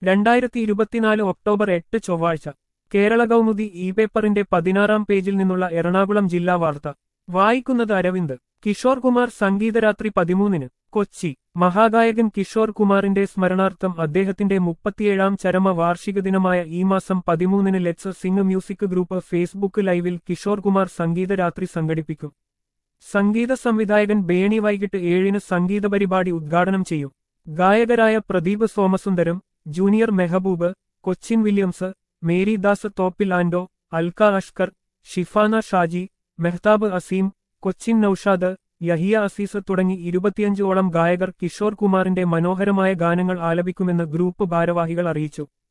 രണ്ടായിരത്തി ഇരുപത്തിനാല് ഒക്ടോബർ എട്ട് ചൊവ്വാഴ്ച കേരള കൗമുദി ഇ പേപ്പറിന്റെ പതിനാറാം പേജിൽ നിന്നുള്ള എറണാകുളം ജില്ലാ വാർത്ത വായിക്കുന്നത് അരവിന്ദ് കിഷോർ കുമാർ സംഗീതരാത്രി പതിമൂന്നിന് കൊച്ചി മഹാഗായകൻ കിഷോർ കുമാറിന്റെ സ്മരണാർത്ഥം അദ്ദേഹത്തിന്റെ മുപ്പത്തിയേഴാം ചരമ വാർഷിക ദിനമായ ഈ മാസം പതിമൂന്നിന് let's sing music group Facebook ലൈവിൽ കിഷോർ കുമാർ സംഗീതരാത്രി സംഘടിപ്പിക്കും സംഗീത സംവിധായകൻ ബേണി വൈകിട്ട് ഏഴിന് സംഗീത പരിപാടി ഉദ്ഘാടനം ചെയ്യും ഗായകരായ പ്രദീപ് സോമസുന്ദരം ജൂനിയർ മെഹബൂബ് കൊച്ചിൻ വില്യംസ് മേരിദാസ് തോപ്പിൽ ആൻഡോ അൽക്ക അഷ്കർ ഷിഫാന ഷാജി മെഹ്താബ് അസീം കൊച്ചിൻ നൌഷാദ് യഹിയ അസീസ് തുടങ്ങി ഇരുപത്തിയഞ്ചോളം ഗായകർ കിഷോർ കുമാറിന്റെ മനോഹരമായ ഗാനങ്ങൾ ആലപിക്കുമെന്ന് ഗ്രൂപ്പ് ഭാരവാഹികൾ അറിയിച്ചു